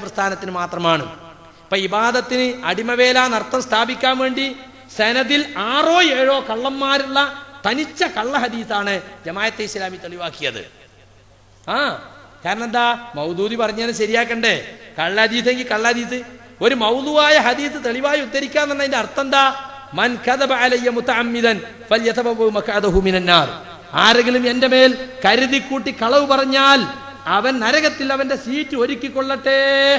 പ്രസ്ഥാനത്തിന് മാത്രമാണ് ഇപ്പൊ ഇബാദത്തിന് അടിമവേല നർത്തം സ്ഥാപിക്കാൻ വേണ്ടി സനദിൽ ആറോ ഏഴോ കള്ളന്മാരുള്ള തനിച്ച കള്ള ഹദീസാണ് ജമായത്തെ ഇസ്ലാമി തെളിവാക്കിയത് ആ കാരണം എന്താ മൗദൂദി പറഞ്ഞതിന് ശരിയാക്കണ്ടേ കള്ള ഹദീസെങ്കിൽ കള്ള ഹദീസ് ഒരു മൗതുവായ ഹദീസ് തെളിവായി ഉദ്ധരിക്കാന്നുള്ളതിന്റെ അർത്ഥം എന്താ മൻ കദബ അലയ്യ മുതഅമ്മിദൻ ഫല്യതബവ്വ മഖഅദഹു മിനന്നാർ ആരെങ്കിലും എന്റെ മേൽ കരുതി കൂട്ടി കളവ് പറഞ്ഞാൽ അവൻ നരകത്തിൽ അവന്റെ സീറ്റ് ഒരുക്കിക്കൊള്ളട്ടെ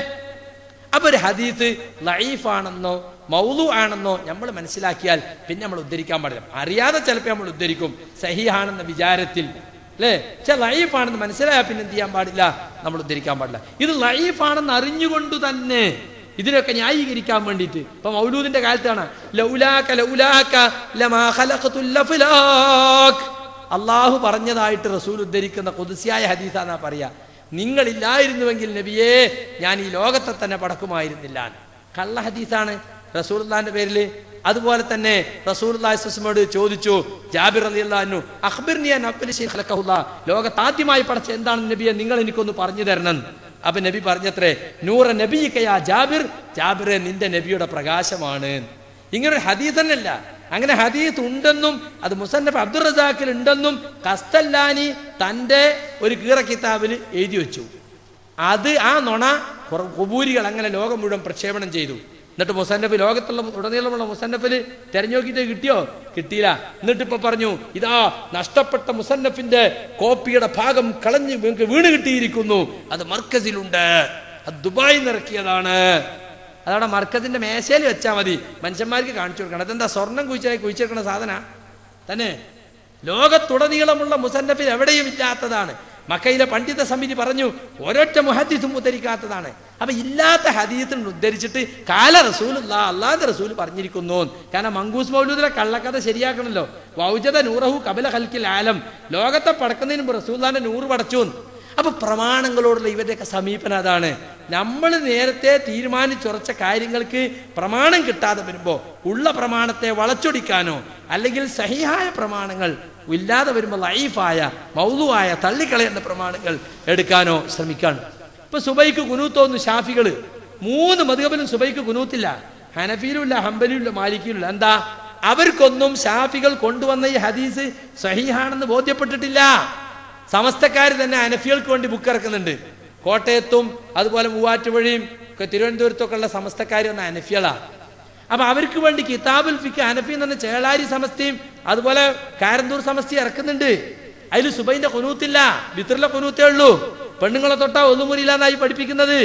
അപ്പൊ ഒരു ഹദീസ് ലൈഫാണെന്നോ മൗലു ആണെന്നോ നമ്മൾ മനസ്സിലാക്കിയാൽ പിന്നെ നമ്മൾ ഉദ്ധരിക്കാൻ പാടില്ല അറിയാതെ ചിലപ്പോൾ നമ്മൾ ഉദ്ധരിക്കും സഹിയാണെന്ന വിചാരത്തിൽ അല്ലേ പക്ഷെ ലൈഫാണെന്ന് മനസ്സിലായാൽ പിന്നെ എന്ത് ചെയ്യാൻ പാടില്ല നമ്മൾ ഉദ്ധരിക്കാൻ പാടില്ല ഇത് ലൈഫാണെന്ന് അറിഞ്ഞുകൊണ്ട് തന്നെ ഇതിനൊക്കെ ന്യായീകരിക്കാൻ വേണ്ടിയിട്ട് ഇപ്പൊ മൗലൂദിന്റെ കാലത്താണ് ലൗലാക ലൗലാക ലമാ ഖലഖതുൽ ലഫ്ലാഖ് അള്ളാഹു പറഞ്ഞതായിട്ട് റസൂൽ ഉദ്ധരിക്കുന്ന കുതിസിയായ ഹദീസാന്നാ പറയാ നിങ്ങളില്ലായിരുന്നുവെങ്കിൽ നബിയേ ഞാൻ ഈ ലോകത്തെ തന്നെ പടക്കുമായിരുന്നില്ല കള്ള ഹദീസാണ് റസൂൽന്റെ പേരിൽ അതുപോലെ തന്നെ റസൂൽസ്മോട് ചോദിച്ചു ജാബിർ അലി അള്ളഹാനു അഖ്ബിർ ലോകത്ത് ആദ്യമായി പടച്ച എന്താണ് നബിയെ നിങ്ങൾ എനിക്കൊന്ന് പറഞ്ഞു തരണം അപ്പൊ നബി പറഞ്ഞത്രേ നൂറ നബിക്കയാ ജാബിർ ജാബിറെ നിന്റെ നബിയുടെ പ്രകാശമാണ് ഇങ്ങനൊരു ഹദീസ് തന്നെയല്ല അങ്ങനെ ഹദീസ് ഉണ്ടെന്നും അത് മുസന്നഫ് അബ്ദുൾ റസാഖിൽ ഉണ്ടെന്നും കസ്തല്ലാനി തന്റെ ഒരു കീറ കിതാബിൽ എഴുതി വെച്ചു അത് ആ നുണ കുറ- കുബൂരികൾ അങ്ങനെ ലോകം മുഴുവൻ പ്രക്ഷേപണം ചെയ്തു എന്നിട്ട് മുസന്നഫ് ലോകത്തുള്ള ഉടനീളമുള്ള മുസന്നഫിൽ തെരഞ്ഞു നോക്കിയിട്ട് കിട്ടിയോ കിട്ടിയില്ല എന്നിട്ട് ഇപ്പൊ പറഞ്ഞു ഇതാ നഷ്ടപ്പെട്ട മുസന്നഫിന്റെ കോപ്പിയുടെ ഭാഗം കളഞ്ഞ് നിങ്ങൾക്ക് വീണ് കിട്ടിയിരിക്കുന്നു അത് മർക്കസിലുണ്ട് അത് ദുബായിൽ നിന്ന് ഇറക്കിയതാണ് അതവിടെ മർക്കത്തിന്റെ മേശയിൽ വെച്ചാൽ മതി മനുഷ്യന്മാർക്ക് കാണിച്ചു കൊടുക്കണം അതെന്താ സ്വർണം കുഴിച്ചായി കുഴിച്ചെടുക്കുന്ന സാധന തന്നെ ലോകത്തുടനീളമുള്ള മുസന്നഫിൽ എവിടെയും ഇല്ലാത്തതാണ് മക്കയിലെ പണ്ഡിത സമിതി പറഞ്ഞു ഒരൊറ്റ മുഹദ്ദിസും ഉദ്ധരിക്കാത്തതാണ് അപ്പൊ ഇല്ലാത്ത ഹദീസിന് ഉദ്ധരിച്ചിട്ട് കാല റസൂൽ അള്ളാഹ് റസൂൽ പറഞ്ഞിരിക്കുന്നു കാരണം മങ്കൂസ് മൗലൂദിലെ കള്ളക്കഥ ശരിയാക്കണല്ലോ വൗജത നൂറഹു കബല ഹൽക്കിൽ ആലം ലോകത്തെ പടക്കുന്നതിന് മുമ്പ് റസൂല്ലാന്റെ നൂറ് പടച്ചു അപ്പൊ പ്രമാണങ്ങളോടുള്ള ഇവരുടെയൊക്കെ സമീപനം അതാണ് നമ്മൾ നേരത്തെ തീരുമാനിച്ചുറച്ച കാര്യങ്ങൾക്ക് പ്രമാണം കിട്ടാതെ വരുമ്പോൾ ഉള്ള പ്രമാണത്തെ വളച്ചൊടിക്കാനോ അല്ലെങ്കിൽ സഹിഹായ പ്രമാണങ്ങൾ ഇല്ലാതെ വരുമ്പോൾ ലൈഫായ മൗതുവായ തള്ളിക്കളയേണ്ട പ്രമാണങ്ങൾ എടുക്കാനോ ശ്രമിക്കാണ് ഇപ്പൊ സുബൈക്ക് കുനൂത്തോന്നു ഷാഫികള് മൂന്ന് മധുകബിലും സുബൈക്ക് കുനൂത്തില്ല ഹനഫിയിലും ഇല്ല ഹംബലിയും ഇല്ല മാലിക്കിയും ഇല്ല എന്താ അവർക്കൊന്നും ഷാഫികൾ കൊണ്ടുവന്ന ഈ ഹദീസ് സഹിഹാണെന്ന് ബോധ്യപ്പെട്ടിട്ടില്ല സമസ്തക്കാർ തന്നെ അനഫികൾക്ക് വേണ്ടി ബുക്ക് ഇറക്കുന്നുണ്ട് കോട്ടയത്തും അതുപോലെ മൂവാറ്റുപുഴയും ഒക്കെ തിരുവനന്തപുരത്തൊക്കെ ഉള്ള സമസ്തക്കാർ വന്ന അനഫികളാ അപ്പൊ അവർക്ക് വേണ്ടി കിതാബുൽ ഫിക്ക് അനഫി എന്ന് പറഞ്ഞ ചേളാരി സമസ്തയും അതുപോലെ കാരന്തൂർ സമസ്തയും ഇറക്കുന്നുണ്ട് അതിൽ സുബൈന്റെ കുനൂത്തില്ല വിത്രിലെ കുനൂത്തേ ഉള്ളൂ പെണ്ണുങ്ങളെ തൊട്ടാ ഒന്നുമുറിയില്ലാന്നായി പഠിപ്പിക്കുന്നത്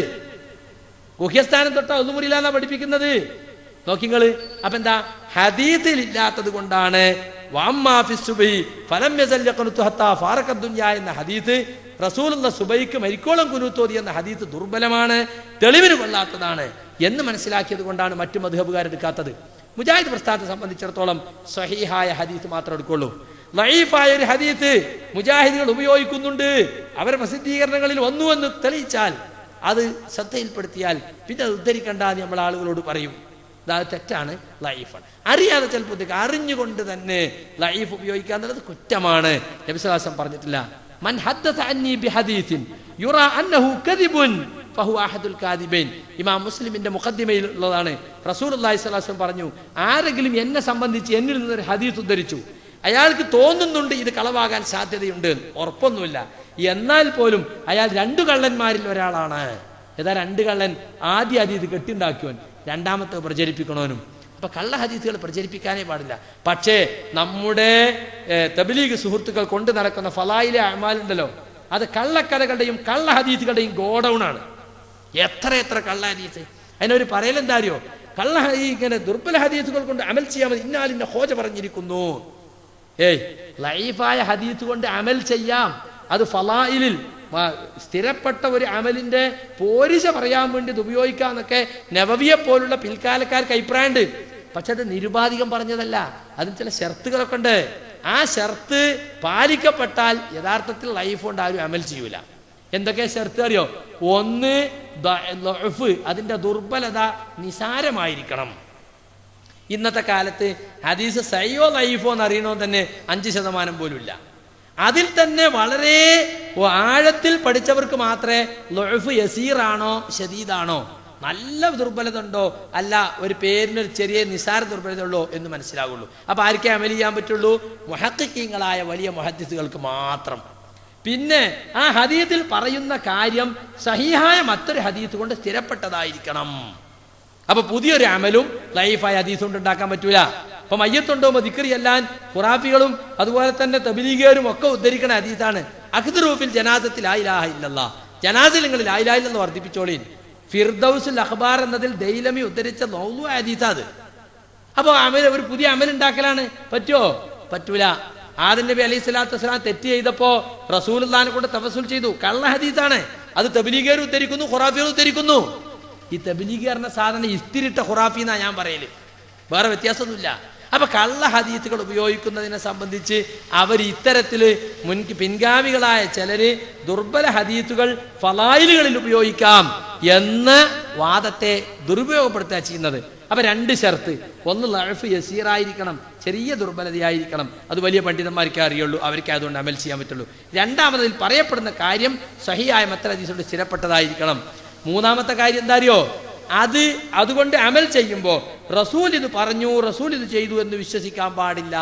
ഗുഹ്യസ്ഥാനം തൊട്ടാ ഒന്നുമുറിയില്ലാന്നാ പഠിപ്പിക്കുന്നത് നോക്കിങ്ങള് അപ്പൊ എന്താ ഹദീസിൽ ഇല്ലാത്തത് കൊണ്ടാണ് വാമ്മാഫി സുബൈ ഫലം യസല്ല ഖുനുത്തു ഹത്താ ഫാറഖ ദുനിയ എന്ന ഹദീസ് റസൂലുള്ള സുബൈക്ക് മരിക്കോളം കുനൂത്തോതി എന്ന ഹദീസ് ദുർബലമാണ് തെളിവിന് കൊള്ളാത്തതാണ് എന്ന് മനസ്സിലാക്കിയത് കൊണ്ടാണ് മറ്റു മധുഹബുകാരെടുക്കാത്തത് മുജാഹിദ് പ്രസ്ഥാനത്തെ സംബന്ധിച്ചിടത്തോളം സഹീഹായ ഹദീസ് മാത്രം എടുക്കുള്ളൂ ലൈഫായ ഒരു ഹദീസ് മുജാഹിദുകൾ ഉപയോഗിക്കുന്നുണ്ട് അവരുടെ പ്രസിദ്ധീകരണങ്ങളിൽ വന്നു എന്ന് തെളിയിച്ചാൽ അത് ശ്രദ്ധയിൽപ്പെടുത്തിയാൽ പിന്നെ അത് ഉദ്ധരിക്കണ്ട എന്ന് നമ്മൾ ആളുകളോട് പറയും അത് തെറ്റാണ് ലൈഫാണ് അറിയാതെ ചിലപ്പോൾ ഉദ്ധരിക്കുക. അറിഞ്ഞുകൊണ്ട് തന്നെ ലൈഫ് ഉപയോഗിക്കുക എന്നുള്ളത് കുറ്റമാണ് നബിസ്വലാസം പറഞ്ഞിട്ടില്ല മൻ ഹദ്ദസ അന്നി ബിഹദീസിൻ യുറാ അന്നഹു കദിബുൻ ഫഹു അഹദുൽ കാദിബൈൻ ഇമാം മുസ്ലിമിന്റെ മുഖദ്ദിമയിൽ ഉള്ളതാണ് റസൂൽ അള്ളാഹി സ്വലാസ്ലം പറഞ്ഞു ആരെങ്കിലും എന്നെ സംബന്ധിച്ച് എന്നിൽ നിന്നൊരു ഹദീസ് ഉദ്ധരിച്ചു അയാൾക്ക് തോന്നുന്നുണ്ട് ഇത് കളവാകാൻ സാധ്യതയുണ്ട് എന്ന്. ഉറപ്പൊന്നുമില്ല എന്നാൽ പോലും അയാൾ രണ്ടു കള്ളന്മാരിൽ ഒരാളാണ് ഏതാ രണ്ട് കള്ളൻ ആദ്യ ഹദീസ് കെട്ടിണ്ടാക്കിയവൻ രണ്ടാമത്തെ പ്രചരിപ്പിക്കണവനും അപ്പൊ കള്ള ഹദീസുകൾ പ്രചരിപ്പിക്കാനേ പാടില്ല പക്ഷേ നമ്മുടെ ഏർ, തബ്ലീഗ് സുഹൃത്തുക്കൾ കൊണ്ട് നടക്കുന്ന ഫലായിലെ അമാലുണ്ടല്ലോ അത് കള്ളക്കഥകളുടെയും കള്ള ഹദീസുകളുടെയും ഗോഡൗൺ ആണ് എത്ര എത്ര കള്ള ഹദീസ് അതിനൊരു പറയലെന്താ അറിയോ കള്ള ഹദീ ഇങ്ങനെ ദുർബല ഹദീസുകൾ കൊണ്ട് അമൽ ചെയ്യാമെന്ന് ഇന്നാലിന്റെ ഹോജ പറഞ്ഞിരിക്കുന്നു ഏയ് ലൈഫായ ഹദീസ് കൊണ്ട് അമൽ ചെയ്യാം അത് ഫലായിലിൽ വ- സ്ഥിരപ്പെട്ട ഒരു അമലിന്റെ പോരിശ പറയാൻ വേണ്ടി ഇത് ഉപയോഗിക്കാന്നൊക്കെ നവവിയെ പോലുള്ള പിൽക്കാലക്കാർക്ക് അഭിപ്രായമുണ്ട് പക്ഷെ അത് നിരുപാധികം പറഞ്ഞതല്ല അതിന് ചില ഷർത്തുകളൊക്കെ ഉണ്ട് ആ ഷർത്ത് പാലിക്കപ്പെട്ടാൽ യഥാർത്ഥത്തിൽ ലൈഫ് കൊണ്ട് ആരും അമൽ ചെയ്യൂല എന്തൊക്കെ ഷർത്ത് അറിയോ ഒന്ന് ദ- ലഅഫ്, അതിന്റെ ദുർബലത നിസാരമായിരിക്കണം ഇന്നത്തെ കാലത്ത് ഹദീസ് സയ്യോ ലൈഫോ എന്ന് അറിയണോ തന്നെ അഞ്ച് ശതമാനം പോലും ഇല്ല അതിൽ തന്നെ വളരെ ആഴത്തിൽ പഠിച്ചവർക്ക് മാത്രമേ ലൊഴഫ് യസീറാണോ ഷദീദാണോ നല്ല ദുർബലത ഉണ്ടോ അല്ല ഒരു പേരിനൊരു ചെറിയ നിസാര ദുർബലത ഉള്ളോ എന്ന് മനസ്സിലാവുള്ളൂ അപ്പൊ ആർക്കേ അമൽ ചെയ്യാൻ പറ്റുള്ളൂ മുഹക്കിങ്ങളായ വലിയ മുഹദ്ദിസുകൾക്ക് മാത്രം പിന്നെ ആ ഹദീത്തിൽ പറയുന്ന കാര്യം സഹിഹായ മറ്റൊരു ഹദീത്ത് കൊണ്ട് സ്ഥിരപ്പെട്ടതായിരിക്കണം അപ്പൊ പുതിയൊരു അമലും ലൈഫായ ഹദീസ് കൊണ്ട് ഉണ്ടാക്കാൻ പറ്റൂല അപ്പൊ മയ്യത്തുണ്ടോ ദിക്രി അല്ലാൻ ഖുറാഫികളും അതുപോലെ തന്നെ തബിലീഗരും ഒക്കെ ഉദ്ധരിക്കുന്ന ഹദീസാണ് അഖ്ദറൂഫിൽ ജനാസത്തിൽ ആയിലാഹ ഇല്ലല്ലാ ജനാസിൽ നിങ്ങൾ ലായിലാ ഇല്ലെന്ന് വർദ്ധിപ്പിച്ചോളീൻ ഫിർദൌസുൽ അഖ്ബാർ എന്നതിൽ ദൈലമി ഉദ്ധരിച്ച മൗലു ഹദീസാ അത് അപ്പോൾ അമൽ ഒരു പുതിയ അമൽ ഉണ്ടാക്കലാണ് പറ്റുമോ പറ്റൂല ആദൻ നബി അലൈഹി സ്വലാത്തു വസ്സലാം തെറ്റ് ചെയ്തപ്പോ റസൂലുള്ളാനെ കൊണ്ട് തവസുൽ ചെയ്തു കള്ള ഹദീസാണ് അത് തബിലീഗർ ഉദ്ധരിക്കുന്നു ഖുറാഫികൾ ഉദ്ധരിക്കുന്നു ഈ തബിലീഗ് പറഞ്ഞ സാധനം ഇസ്തിരിട്ട ഖുറാഫി എന്നാ ഞാൻ പറയല് വേറെ വ്യത്യാസമൊന്നുമില്ല അപ്പൊ കള്ള ഹദീസുകൾ ഉപയോഗിക്കുന്നതിനെ സംബന്ധിച്ച് അവർ ഇത്തരത്തിൽ മുൻ പിൻഗാമികളായ ചിലര് ദുർബല ഹദീസുകൾ ഫലായിലുകളിൽ ഉപയോഗിക്കാം എന്ന വാദത്തെ ദുരുപയോഗപ്പെടുത്തുക ചെയ്യുന്നത് അപ്പൊ രണ്ട് ഷർത്ത് ഒന്ന് ലഴഫ് യസീറായിരിക്കണം ചെറിയ ദുർബലതയായിരിക്കണം അത് വലിയ പണ്ഡിതന്മാർക്കേ അറിയുള്ളൂ അവർക്ക് അതുകൊണ്ട് അമൽ ചെയ്യാൻ പറ്റുള്ളൂ രണ്ടാമതിൽ പറയപ്പെടുന്ന കാര്യം സഹിയായ മത്തലദീസോട് സ്ഥിരപ്പെട്ടതായിരിക്കണം മൂന്നാമത്തെ കാര്യം എന്താ അറിയോ അത് അതുകൊണ്ട് അമൽ ചെയ്യുമ്പോൾ റസൂൽ ഇത് പറഞ്ഞു റസൂൽ ഇത് ചെയ്തു എന്ന് വിശ്വസിക്കാൻ പാടില്ല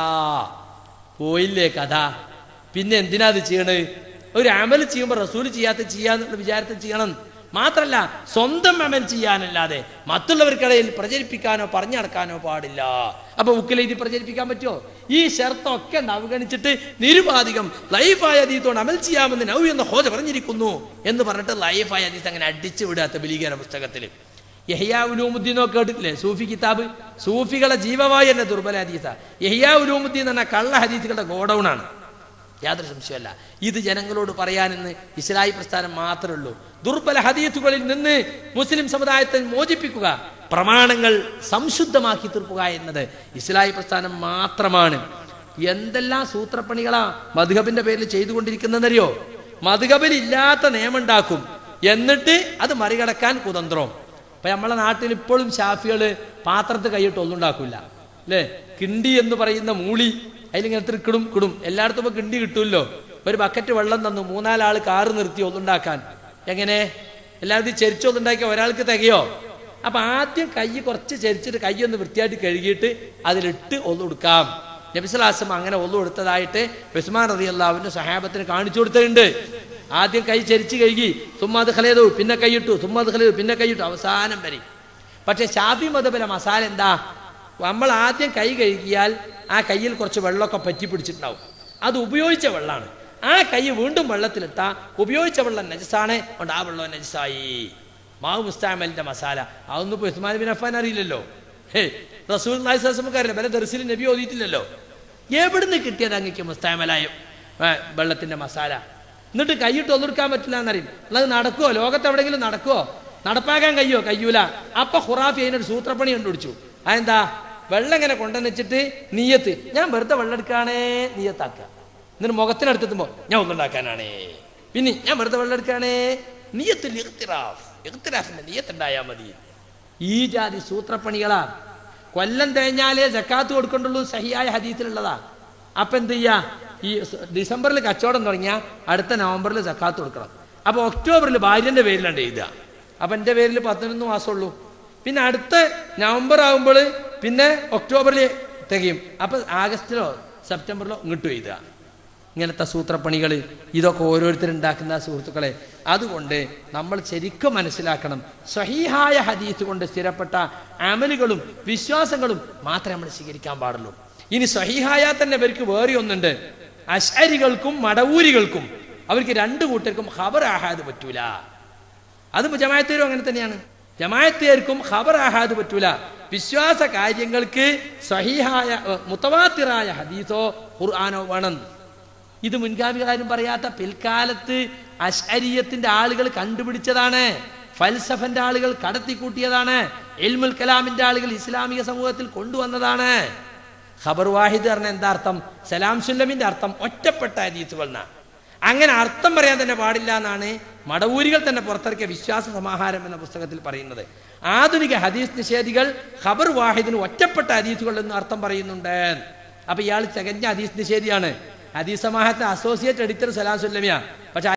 പോയില്ലേ കഥ പിന്നെ എന്തിനാ അത് ചെയ്യണത് ഒരു അമൽ ചെയ്യുമ്പോൾ റസൂൽ ചെയ്യാത്ത ചെയ്യാന്നുള്ള വിചാരത്തിൽ ചെയ്യണം മാത്രല്ല സ്വന്തം അമൽ ചെയ്യാനല്ലാതെ മറ്റുള്ളവർക്കിടയിൽ പ്രചരിപ്പിക്കാനോ പറഞ്ഞു നടക്കാനോ പാടില്ല അപ്പൊ ഉക്കിലെഴുതി പ്രചരിപ്പിക്കാൻ പറ്റുമോ ഈ ഷർത്തൊക്കെ അവഗണിച്ചിട്ട് നിരുപാധികം ലൈഫായ അതീത്തോണ്ട് അമൽ ചെയ്യാമെന്ന് നൗ എന്ന ഹോജ പറഞ്ഞിരിക്കുന്നു എന്ന് പറഞ്ഞിട്ട് ലൈഫായ അതീത്ത് അങ്ങനെ അടിച്ചു വിടാത്ത ബലീകര പുസ്തകത്തിൽ യഹിയാ ഉലൂമുദ്ദീനോ കേട്ടിട്ടില്ലേ സൂഫി കിതാബ് സൂഫികളെ ജീവമായി എന്നെ ദുർബല ഹദീസ യഹിയാ ഉലൂമുദ്ദീൻ എന്ന കള്ള ഹദീസുകളുടെ ഗോഡൌൺ ആണ് യാതൊരു സംശയമല്ല ഇത് ജനങ്ങളോട് പറയാനെന്ന് ഇസ്ലായി പ്രസ്ഥാനം മാത്രമേ ഉള്ളൂ ദുർബല ഹദീസുകളിൽ നിന്ന് മുസ്ലിം സമുദായത്തെ മോചിപ്പിക്കുക പ്രമാണങ്ങൾ സംശുദ്ധമാക്കി തീർക്കുക എന്നത് ഇസ്ലായി പ്രസ്ഥാനം മാത്രമാണ് എന്തെല്ലാം സൂത്രപ്പണികളാ മധുഹബിന്റെ പേരിൽ ചെയ്തുകൊണ്ടിരിക്കുന്നതെന്നറിയോ മധുഹബിൽ ഇല്ലാത്ത നിയമം ഉണ്ടാക്കും എന്നിട്ട് അത് മറികടക്കാൻ കുതന്ത്രം ഇപ്പൊ നമ്മളെ നാട്ടിൽ ഇപ്പോഴും ഷാഫികള് പാത്രത്ത് കൈയിട്ട് ഒന്നും ഉണ്ടാക്കില്ല അല്ലേ കിണ്ടി എന്ന് പറയുന്ന മൂളി അതിലിങ്ങനെ കിടും കിടും എല്ലായിടത്തും ഇപ്പൊ കിണ്ടി കിട്ടുമല്ലോ ഒരു ബക്കറ്റ് വെള്ളം തന്നു മൂന്നാലാള് കാറ് നിർത്തി ഒന്നുണ്ടാക്കാൻ എങ്ങനെ എല്ലാവരും ചെരിച്ച് ഒന്നുണ്ടാക്കിയ ഒരാൾക്ക് തികയോ അപ്പൊ ആദ്യം കൈ കുറച്ച് ചരിച്ചിട്ട് കൈ ഒന്ന് വൃത്തിയായിട്ട് കഴുകിയിട്ട് അതിലിട്ട് ഒന്നുകൊടുക്കാം നബിസ്ലാസം അങ്ങനെ ഒന്നു കൊടുത്തതായിട്ട് ഉസ്മാൻ റതി അള്ളാവിന്റെ സഹാബത്തിന് കാണിച്ചു കൊടുത്തിട്ടുണ്ട് ആദ്യം കൈ ചരിച്ച് കഴുകി സുമ്മാത് ഖലേതു പിന്നെ കൈയിട്ടു സുമ്മാത് ഖലേതു പിന്നെ കൈയിട്ടു അവസാനം വരെ പക്ഷെ ഷാഫി മതബല മസാല എന്താ നമ്മൾ ആദ്യം കൈ കഴുകിയാൽ ആ കയ്യിൽ കുറച്ച് വെള്ളമൊക്കെ പറ്റി പിടിച്ചിട്ടുണ്ടാവും അത് ഉപയോഗിച്ച വെള്ളമാണ് ആ കൈ വീണ്ടും വെള്ളത്തിലിട്ടാ ഉപയോഗിച്ച വെള്ളം നജസാണ് കൊണ്ട് ആ വെള്ളം നജസായി മാവ് മുസ്താമലിന്റെ മസാല അതൊന്നും ഇപ്പൊ ഉസ്മാൻ ബിൻ അഫാൻ അറിയില്ലല്ലോ ഹേ റസൂൽ നമുക്കറിയില്ല ബല ദർസിൽ നബി ഓതിയിട്ടില്ലല്ലോ എവിടുന്ന് കിട്ടിയത് അങ്ങക്ക് മുസ്താമലായ ആ, വെള്ളത്തിന്റെ മസാല എന്നിട്ട് കൈയിട്ട് ഒന്നെടുക്കാൻ പറ്റില്ല എന്നറിയും അല്ലാതെ നടക്കുവോ ലോകത്ത് എവിടെയെങ്കിലും നടക്കുവോ നടപ്പാക്കാൻ കഴിയോ കഴിയൂല അപ്പൊ ഖുറാഫി അതിനൊരു സൂത്രപ്പണി കണ്ടുപിടിച്ചു അതെന്താ വെള്ളം ഇങ്ങനെ കൊണ്ടുവന്നിച്ചിട്ട് നീയത്ത് ഞാൻ വെറുതെ വെള്ളം എടുക്കാണേ നീയത്താക്കുക എന്നിട്ട് മുഖത്തിനടുത്തെത്തുമ്പോ ഞാൻ ഒന്നുണ്ടാക്കാനാണേ പിന്നെ ഞാൻ വെറുതെ വെള്ളം എടുക്കാണേ നീയത്തിൽ ഇഖ്തിറാഫ് ഇഖ്തിറാഫിന്റെ നീയത്തുണ്ടായാൽ മതി ഈ ജാതി സൂത്രപ്പണികളാ കൊല്ലം തേഞ്ഞാലേ ജക്കാത്ത് കൊടുക്കണ്ടുള്ളൂ സഹിയായ ഹദീസിലുള്ളതാ അപ്പൊ എന്ത് ചെയ്യാ ഈ സ് ഡിസംബറിൽ കച്ചവടം തുടങ്ങിയ അടുത്ത നവംബറിൽ ജക്കാത്ത് കൊടുക്കണം അപ്പൊ ഒക്ടോബറിൽ ഭാര്യന്റെ പേരിലാണ് എഴുതുക അപ്പൊ എന്റെ പേരിൽ പതിനൊന്ന് മാസമുള്ളൂ പിന്നെ അടുത്ത നവംബർ ആകുമ്പോൾ പിന്നെ ഒക്ടോബറിൽ തികയും അപ്പൊ ആഗസ്റ്റിലോ സെപ്റ്റംബറിലോ ഇങ്ങോട്ടും എഴുതുക ഇങ്ങനത്തെ സൂത്രപ്പണികൾ ഇതൊക്കെ ഓരോരുത്തരുണ്ടാക്കുന്ന സുഹൃത്തുക്കളെ അതുകൊണ്ട് നമ്മൾ ശരിക്കും മനസ്സിലാക്കണം സഹീഹായ ഹദീസ് കൊണ്ട് സ്ഥിരപ്പെട്ട അമലുകളും വിശ്വാസങ്ങളും മാത്രമേ നമ്മൾ സ്വീകരിക്കാൻ പാടുള്ളൂ ഇനി സഹീഹായ തന്നെ ഇവർക്ക് വേറെ ഒന്നുണ്ട് അശരികൾക്കും മടവൂരികൾക്കും അവർക്ക് രണ്ടു കൂട്ടർക്കും ഖബർ ആഹാദ് പറ്റൂല അത് ജമായത്തേരും അങ്ങനെ തന്നെയാണ് ജമായത്തേർക്കും ഖബർ ആഹാദ് പറ്റൂല വിശ്വാസ കാര്യങ്ങൾക്ക് സഹീഹായ ഏഹ്, മുത്തവാത്തിറായ ഹദീസോ ഖുർആാനോ വേണം ഇത് മുൻഗാമികളാരും പറയാത്ത പിൽക്കാലത്ത് അശ്അരിയത്തിന്റെ ആളുകൾ കണ്ടുപിടിച്ചതാണ് ഫൽസഫന്റെ ആളുകൾ കടത്തിക്കൂട്ടിയതാണ് എൽമുൽ കലാമിന്റെ ആളുകൾ ഇസ്ലാമിക സമൂഹത്തിൽ കൊണ്ടുവന്നതാണ് ഖബർ വാഹിദ് പറഞ്ഞ എന്താ അർത്ഥം സലാം സുല്ലമിന്റെ അർത്ഥം ഒറ്റപ്പെട്ട ഹദീസുകൾ എന്നാണ് അങ്ങനെ അർത്ഥം പറയാൻ തന്നെ പാടില്ല എന്നാണ് മടവൂരികൾ തന്നെ പുറത്തിറക്കിയ വിശ്വാസ സമാഹാരം എന്ന പുസ്തകത്തിൽ പറയുന്നത് ആധുനിക ഹദീസ് നിഷേധികൾ ഖബർ വാഹിദിന് ഒറ്റപ്പെട്ട ഹദീസുകൾ എന്ന് അർത്ഥം പറയുന്നുണ്ട് അപ്പൊ ഇയാൾ തികഞ്ഞ ഹദീസ് നിഷേധിയാണ് ഹദീസ് സമാഹത്തിന്റെ അസോസിയേറ്റ് എഡിറ്റർ സലാസുല്ലമിയ പക്ഷെ